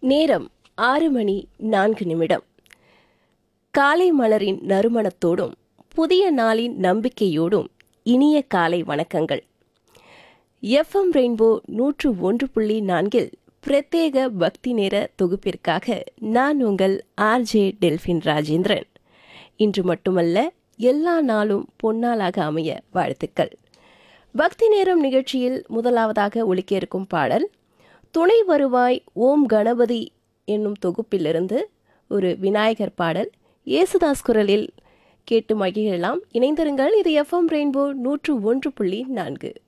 நேரம் ஆறு மணி நான்கு நிமிடம் காலை மலரின் நறுமணத்தோடும் புதிய நாளின் நம்பிக்கையோடும் இனிய காலை வணக்கங்கள் எஃப்எம் ரெயின்போ நூற்று ஒன்று புள்ளி நான்கில் பிரத்யேக பக்தி நேர தொகுப்பிற்காக நான் உங்கள் ஆர்ஜே டெல்பின் ராஜேந்திரன் இன்று மட்டுமல்ல எல்லா நாளும் பொன்னாளாக அமைய வாழ்த்துக்கள் பக்தி நேரம் நிகழ்ச்சியில் முதலாவதாக ஒலிக்க இருக்கும் பாடல் துணை வருவாய் ஓம் கணபதி என்னும் தொகுப்பிலிருந்து ஒரு விநாயகர் பாடல் இயேசுதாஸ் குரலில் கேட்டு மகிழலாம் இணைந்திருங்கள் இது எஃப்எம் ரெயின்போ நூற்று ஒன்று புள்ளி நான்கு